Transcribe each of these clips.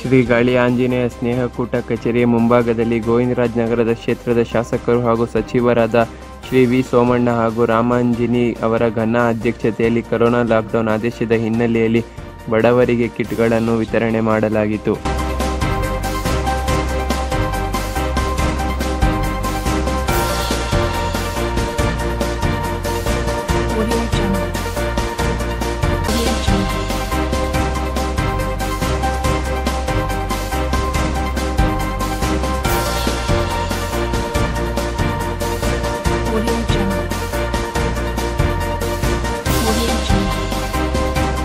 ಶ್ರೀ ಗಾಳಿ ಆಂಜನೇಯ ಸ್ನೇಹಕೂಟ ಕಚೇರಿಯ ಮುಂಭಾಗದಲ್ಲಿ ಗೋವಿಂದರಾಜ್ ನಗರದ ಕ್ಷೇತ್ರದ ಶಾಸಕರು ಹಾಗೂ ಸಚಿವರಾದ ಶ್ರೀ ವಿ ಸೋಮಣ್ಣ ಹಾಗೂ ರಾಮಾಂಜಿನಿ ಅವರ ಘನ ಅಧ್ಯಕ್ಷತೆಯಲ್ಲಿ ಕರೋನಾ ಲಾಕ್ಡೌನ್ ಆದೇಶದ ಹಿನ್ನೆಲೆಯಲ್ಲಿ ಬಡವರಿಗೆ ಕಿಟ್ಗಳನ್ನು ವಿತರಣೆ ಮಾಡಲಾಗಿತ್ತು Audio Jungle. Audio Jungle. Audio Jungle. Audio Jungle.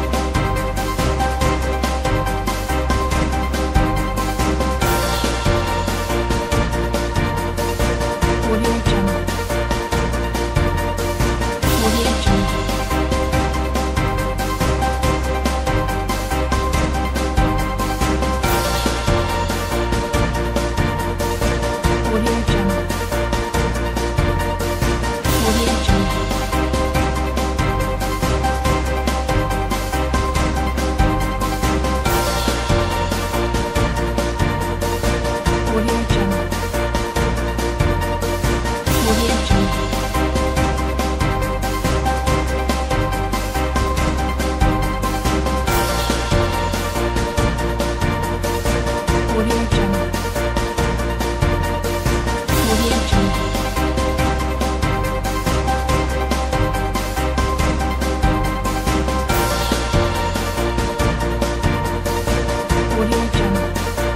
Audio Jungle. Audio Jungle. Audio Jungle. Audio Jungle. Audio Jungle. Audio Jungle. Audio Jungle. Audio Jungle. Audio Jungle.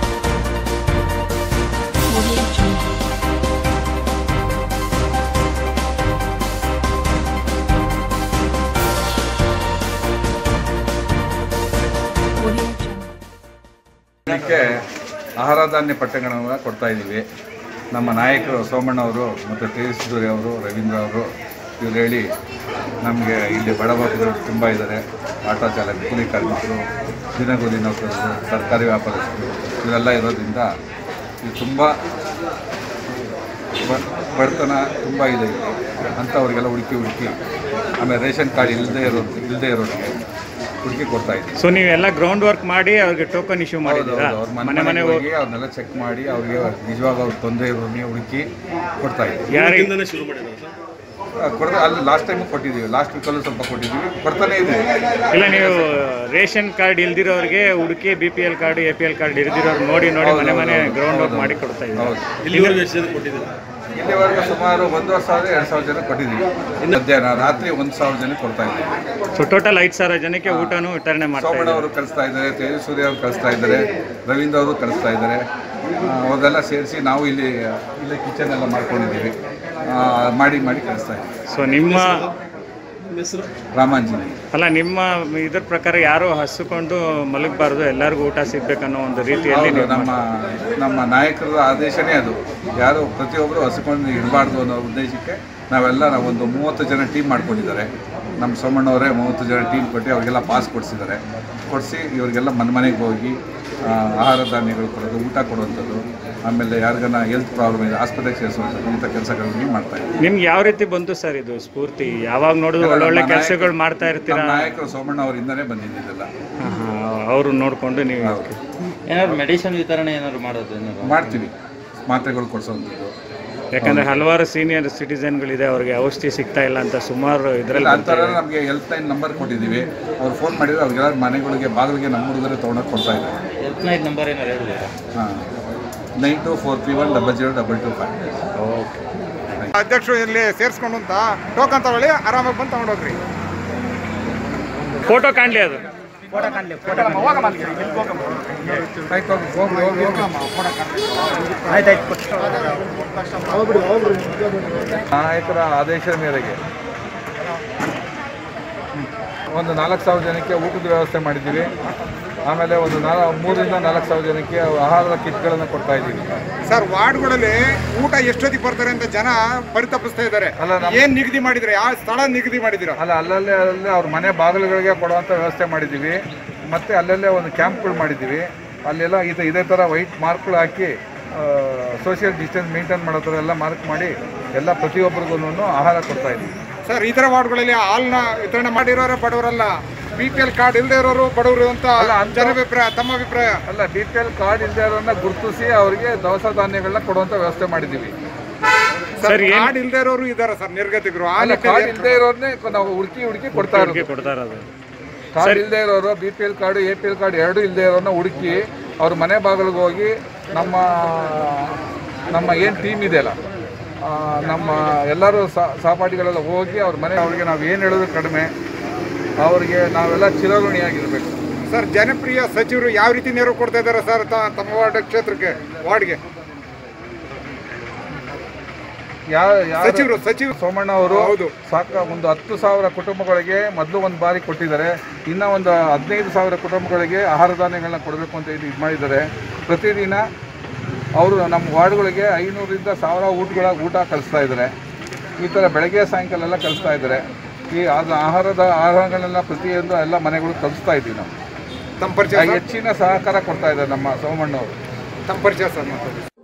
Audio Jungle. Audio Jungle. ಇದಕ್ಕೆ ಆಹಾರ ಧಾನ್ಯ ಪಟ್ಟಣಗಳನ್ನು ಕೊಡ್ತಾ ಇದ್ದೀವಿ ನಮ್ಮ ನಾಯಕರು ಸೋಮಣ್ಣವರು ಮತ್ತು ತೇಜಸ್ವಿ ಅವರು ರವೀಂದ್ರ ಅವರು ಇವ್ರು ಹೇಳಿ ನಮಗೆ ಇಲ್ಲಿ ಬಡಬಗ್ಗರು ತುಂಬ ಇದ್ದಾರೆ ಆಟೋ ಚಾಲಕ ಕೂಲಿ ಕಾರ್ಮಿಕರು ದಿನಗೂಲಿ ನೌಕರರು ತರಕಾರಿ ವ್ಯಾಪಾರಸ್ಥರು ಇವರೆಲ್ಲ ಇರೋದ್ರಿಂದ ಇದು ತುಂಬ ಬ- ಬಡತನ ತುಂಬ ಇದೆ ಇಲ್ಲಿ ಅಂಥವ್ರಿಗೆಲ್ಲ ಹುಡುಕಿ ಹುಡುಕಿ ಆಮೇಲೆ ರೇಷನ್ ಕಾರ್ಡ್ ಇಲ್ಲದೆ ಇರೋದು ಇಲ್ಲದೆ ಇರೋರಿಗೆ ಹುಡುಕಿ ಕೊಡ್ತಾ ಇದ್ದೀವಿ ಸೊ ನೀವೆಲ್ಲ ಗ್ರೌಂಡ್ ವರ್ಕ್ ಮಾಡಿ ಅವ್ರಿಗೆ ಟೋಕನ್ ಇಶ್ಯೂ ಹೌದು, ಮಾಡಿದ್ದೀರಾ ಹೌದು. ಅವ್ರ ಮನೆ ಮನೆ ಮನೆ ಮನೆಗೆ ಹೋಗಿ ಅವ್ರನ್ನೆಲ್ಲ ಚೆಕ್ ಮಾಡಿ ಅವ್ರಿಗೆ ನಿಜವಾಗ ಅವ್ರ ತೊಂದರೆ ಇರೋರಿಗೆ ಹುಡುಕಿ ಕೊಡ್ತಾ ಇದ್ದೀವಿ ಯಾರಿಗೆ ಆ, ಕೊಡ್ತಾ ಅಲ್ಲಿ ಲಾಸ್ಟ್ ಟೈಮು ಕೊಟ್ಟಿದ್ದೀವಿ ಲಾಸ್ಟ್ ವೀಕಲ್ಲೂ ಸ್ವಲ್ಪ ಕೊಟ್ಟಿದ್ದೀವಿ ಕೊಡ್ತಾನೆ ಇದೆ ಇಲ್ಲ ನೀವು ರೇಷನ್ ಕಾರ್ಡ್ ಇಲ್ದಿರೋರಿಗೆ ಹುಡುಕಿ B P L card A P L card ಇಲ್ದಿರೋರು ನೋಡಿ ನೋಡಿ ಹೌದು, ಮನೆ ಮನೆ ಹೌದು, ಗ್ರೌಂಡ್ ವರ್ಕ್ ಹೌದು. ಮಾಡಿ ಕೊಡ್ತಾ ಇದ್ದೀರಾ ಹೌದು ಇಲ್ಲಿವರೆಗೂ ಇಲ್ಲಿವರೆಗೂ ಸುಮಾರು ಒಂದೂವರೆ ಸಾವಿರ ಎರಡು ಸಾವಿರ ಜನ ಕೊಟ್ಟಿದ್ದೀವಿ ಮಧ್ಯಾಹ್ನ ರಾತ್ರಿ ಒಂದು ಸಾವಿರ ಜನ ಕೊಡ್ತಾ ಇದ್ದೀವಿ ಸೊ ಟೋಟಲ್ ಐದು ಸಾವಿರ ಜನಕ್ಕೆ ಊಟನೂ ವಿತರಣೆ ಮಾಡ್ತಾ ಸೋಮಣ್ಣ ಇದ್ದೀರಾ ಅವರು ಕಳಿಸ್ತಾ ಇದ್ದಾರೆ ತೇಜಸ್ವರಿ ಅವರು ಕಳಿಸ್ತಾ ಇದ್ದಾರೆ ರವೀಂದ್ರ ಅವರು ಕಳಿಸ್ತಾ ಇದ್ದಾರೆ ಆ, ಅವ್ರನ್ನೆಲ್ಲ ಸೇರಿಸಿ ನಾವು ಇಲ್ಲಿ ಇಲ್ಲೇ ಕಿಚನ್ ಎಲ್ಲ ಮಾಡ್ಕೊಂಡಿದ್ದೀವಿ ಆ, ಮಾಡಿ ಮಾಡಿ ಕಳಿಸ್ತಾ ಇದ್ದೀವಿ ಸೊ ನಿಮ್ಮ ರಾಮಾಂಜನಿ ಅಲ್ಲ ನಿಮ್ಮ ಇದ್ರ ಪ್ರಕಾರ ಯಾರು ಹಸುಕೊಂಡು ಮಲಗಬಾರ್ದು ಎಲ್ಲರಿಗೂ ಊಟ ಸಿಗ್ಬೇಕನ್ನೋ ಒಂದು ರೀತಿಯಲ್ಲಿ ಹೌದು ನೀವು ನಮ್ಮ ನಮ್ಮ ನಾಯಕರ ಆದೇಶನೇ ಅದು ಯಾರು ಪ್ರತಿಯೊಬ್ಬರು ಹಸಿಕೊಂಡು ಇರಬಾರ್ದು ಅನ್ನೋ ಉದ್ದೇಶಕ್ಕೆ ನಾವೆಲ್ಲ ನಾವೊಂದು ಮೂವತ್ತು ಜನ ಟೀಮ್ ಮಾಡ್ಕೊಂಡಿದ್ದಾರೆ ನಮ್ಮ ಸೋಮಣ್ಣವರೇ ಮೂವತ್ತು ಜನ ಟೀಮ್ ಕೊಟ್ಟು ಅವರಿಗೆಲ್ಲ ಪಾಸ್ ಕೊಡಿಸಿದ್ದಾರೆ ಕೊಡಿಸಿ ಇವರಿಗೆಲ್ಲ ಮನೆ ಮನೆಗೆ ಹೋಗಿ ಆ, ಆಹಾರ ಧಾನ್ಯಗಳು ಕೊಡೋದು ಊಟ ಕೊಡುವಂಥದ್ದು ಆಮೇಲೆ ಯಾರಿಗಾನ ಹೆಲ್ತ್ ಪ್ರಾಬ್ಲಮ್ ಇದೆ ಆಸ್ಪತ್ರೆಗೆ ಸೇರಿಸುವಂಥದ್ದು ಇಂಥ ಕೆಲಸಗಳನ್ನು ಮಾಡ್ತಾ ಇದ್ದೀವಿ ನಿಮ್ಗೆ ಯಾವ ರೀತಿ ಬಂತು ಸರ್ ಇದು ಸ್ಫೂರ್ತಿ ಯಾವಾಗ ನೋಡಿದ್ರು ಒಳ್ಳೊಳ್ಳೆ ನಮ್ಮ ಕೆಲಸಗಳು ನಾಯಕರು- ಮಾಡ್ತಾ ಇರ್ತೀರಾ ನಮ್ಮ ನಾಯಕರು ಸೋಮಣ್ಣ ಅವರಿಂದನೇ ಬಂದಿದ್ದೆಲ್ಲ ಅವರು ನೋಡಿಕೊಂಡು ನೀವು ಏನಾದ್ರು ಮೆಡಿಸಿನ್ ವಿತರಣೆ ಏನಾದ್ರು ಮಾಡೋದು ಏನಾದ್ರು ಮಾಡ್ತೀವಿ ಮಾತ್ರೆಗಳು ಕೊಡಿಸೋವಂಥದ್ದು ಯಾಕಂದ್ರೆ ಹಲವಾರು ಸೀನಿಯರ್ ಸಿಟಿಸನ್ಗಳಿದೆ ಅವ್ರಿಗೆ ಔಷಧಿ ಸಿಗ್ತಾ ಇಲ್ಲ ಅಂತ ಸುಮಾರು ಇಲ್ಲ ಇದರಲ್ಲಿ ಅಂಥವ್ರೆಲ್ಲ ನಮಗೆ ಹೆಲ್ಪ್ ಲೈನ್ ನಂಬರ್ ಕೊಟ್ಟಿದ್ದೀವಿ ಅವ್ರು ಫೋನ್ ಮಾಡಿದ್ರೆ ಅವ್ರಿಗೆಲ್ಲ ಮನೆಗಳಿಗೆ ಬಾಗಿಲಿಗೆ ನಮ್ಮ ಹುಡುಗರೇ ತೊಗೊಂಡೋಗಿ ಕೊಡ್ತಾ ಇದ್ದಾರೆ ಹೆಲ್ಪ್ ಲೈನ್ ನಂಬರ್ ಏನಾದ್ರು ಹೇಳ್ಬೋದಾ ಹಾಂ nine two four three one double zero double two five ಅಧ್ಯಕ್ಷರು ಇಲ್ಲಿ ಸೇರಿಸ್ಕೊಂಡು ಅಂತ ಟೋಕನ್ ತಗೊಳ್ಳಿ ಆರಾಮಾಗಿ ಬಂದು ತಗೊಂಡೋಗ್ರಿ ಫೋಟೋ ಕಾಣಲಿ ಅದು ನಾಯಕರ ಆದೇಶದ ಮೇರೆಗೆ ಒಂದು ನಾಲ್ಕು ಸಾವಿರ ಜನಕ್ಕೆ ಊಟದ ವ್ಯವಸ್ಥೆ ಮಾಡಿದ್ದೀವಿ ಆಮೇಲೆ ಒಂದು ನಾಲ್ ಮೂರರಿಂದ ನಾಲ್ಕು ಸಾವಿರ ಜನಕ್ಕೆ ಆಹಾರದ ಕಿಟ್ಗಳನ್ನು ಕೊಡ್ತಾ ಇದ್ದೀವಿ ಸರ್ ವಾರ್ಡ್ಗಳಲ್ಲಿ ಊಟ ಎಷ್ಟೊತ್ತಿಗೆ ಬರ್ತಾರೆ ಅಂತ ಜನ ಪರಿತಪಿಸ್ತಾ ಇದ್ದಾರೆ ಅಲ್ಲ, ನಮ್ಮ- ಏನ್ ನಿಗದಿ ಮಾಡಿದ್ರೆ ಯಾವ ಸ್ಥಳ ನಿಗದಿ ಮಾಡಿದಿರ ಅಲ್ಲ ಅಲ್ಲಲ್ಲೇ ಅಲ್ಲೇ ಅವ್ರ ಮನೆ ಬಾಗಿಲುಗಳಿಗೆ ಕೊಡುವಂಥ ವ್ಯವಸ್ಥೆ ಮಾಡಿದ್ದೀವಿ ಮತ್ತು ಅಲ್ಲಲ್ಲೇ ಒಂದು ಕ್ಯಾಂಪ್ಗಳು ಮಾಡಿದ್ದೀವಿ ಅಲ್ಲೆಲ್ಲ ಇದು ಇದೇ ಥರ ವೈಟ್ ಮಾರ್ಕ್ಗಳು ಹಾಕಿ ಸೋಷಿಯಲ್ ಡಿಸ್ಟೆನ್ಸ್ ಮೇಂಟೈನ್ ಮಾಡೋ ಥರ ಎಲ್ಲ ಮಾರ್ಕ್ ಮಾಡಿ ಎಲ್ಲ ಪ್ರತಿಯೊಬ್ಬರಿಗೂ ಆಹಾರ ಕೊಡ್ತಾ ಇದ್ದೀವಿ ಸರ್ ಇತರ ವಾರ್ಡ್ಗಳಲ್ಲಿ ಹಾಲ್ನ ವಿತರಣೆ ಮಾಡಿರೋರೇ ಬಡವರಲ್ಲ ಬಿ ಪಿ ಎಲ್ ಕಾರ್ಡ್ ಇಲ್ಲದೆ ಇರೋರು ಬಡವರು ಅಂತ ಅಲ್ಲ, ಅಂತ- ಜನಾಭಿಪ್ರಾಯ ತಮ್ಮ ಅಭಿಪ್ರಾಯ ಅಲ್ಲ ಬಿ ಪಿ ಎಲ್ ಕಾರ್ಡ್ ಇಲ್ಲದೆ ಇರೋರನ್ನ ಗುರುತಿಸಿ ಅವರಿಗೆ ದವಸ ಧಾನ್ಯಗಳನ್ನ ಕೊಡುವಂತ ವ್ಯವಸ್ಥೆ ಮಾಡಿದ್ದೀವಿ ಸರ್ ಸರ್, ಏನ್- ಕಾರ್ಡ್ ಇಲ್ಲದೆ ಇರೋರು ಇದ್ದಾರೆ ಸರ್ ನಿರ್ಗತಿಕರು ಆ ಅಲ್ಲ ನಿಟ್ಟಿನಲ್ಲಿ ಕಾರ್ಡ್ ಇಲ್ಲದೆ ಇರೋರ್ನೇ ನಾವು ಹುಡುಕಿ ಹುಡುಕಿ ಕೊಡ್ತಾ ಅವ್ರಿಗೆ ಇರೋದು ಕೊಡ್ತಾ ಇರೋದು ಕಾರ್ಡ್ ಇಲ್ಲದೆ ಇರೋರು B P L card A P L card ಎರಡೂ ಇಲ್ಲದೆ ಇರೋರನ್ನ ಹುಡುಕಿ ಅವ್ರ ಮನೆ ಬಾಗಿಲಿಗೆ ಹೋಗಿ ನಮ್ಮ ನಮ್ಮ ಏನು ಟೀಮ್ ಇದೆಯಲ್ಲ ಆ, ನಮ್ಮ ಎಲ್ಲರೂ ಸಹ- ಸಹಪಾಠಿಗಳೆಲ್ಲ ಹೋಗಿ ಅವ್ರ ಮನೆ ಅವ್ರಿಗೆ ನಾವು ಏನು ಹೇಳೋದು ಕಡಿಮೆ ಅವರಿಗೆ ನಾವೆಲ್ಲ ಚಿರಋಣಿಯಾಗಿರ್ಬೇಕು ಸರ್ ಜನಪ್ರಿಯ ಸಚಿವರು ಯಾವ ರೀತಿ ನೆರವು ಕೊಡ್ತಾ ಇದ್ದಾರೆ ಸರ್ ತ- ತಮ್ಮ ವಾರ್ಡ್ ಕ್ಷೇತ್ರಕ್ಕೆ ವಾರ್ಡ್ಗೆ ಯಾವ ಯಾವ ಸಚಿವರು ಸಚಿವ ಸೋಮಣ್ಣ ಅವರು ಹೌದು. ಸಾಕ ಒಂದು ಹತ್ತು ಸಾವಿರ ಕುಟುಂಬಗಳಿಗೆ ಮೊದಲು ಒಂದು ಬಾರಿ ಕೊಟ್ಟಿದ್ದಾರೆ ಇನ್ನ ಒಂದು ಹದಿನೈದು ಸಾವಿರ ಕುಟುಂಬಗಳಿಗೆ ಆಹಾರ ಧಾನ್ಯಗಳನ್ನ ಕೊಡಬೇಕು ಅಂತ ಇದು ಇದು ಮಾಡಿದ್ದಾರೆ ಪ್ರತಿದಿನ ಅವರು ನಮ್ಮ ವಾರ್ಡ್ಗಳಿಗೆ ಐನೂರಿಂದ ಸಾವಿರ ಊಟಗಳ ಊಟ ಕಳಿಸ್ತಾ ಇದ್ದಾರೆ ಈ ಥರ ಬೆಳಗ್ಗೆ ಸಾಯಂಕಾಲ ಎಲ್ಲ ಕಳಿಸ್ತಾ ಇದ್ದಾರೆ ಈ ಅದು ಆಹಾರದ ಆಹಾರಗಳನ್ನೆಲ್ಲ ಪ್ರತಿಯೊಂದು ಎಲ್ಲ ಮನೆಗಳು ತಲುಪಿಸ್ತಾ ಇದ್ದೀವಿ ನಾವು ತಮ್ಮ ಪರಿಚಯ ಸರ್? ಹೆಚ್ಚಿನ ಸಹಕಾರ ಕೊಡ್ತಾ ಇದ್ದಾರೆ ನಮ್ಮ ಸೋಮಣ್ಣವರು ತಮ್ಮ ಪರಿಚಯ ಸರ್ ಮಾತಾಡಿ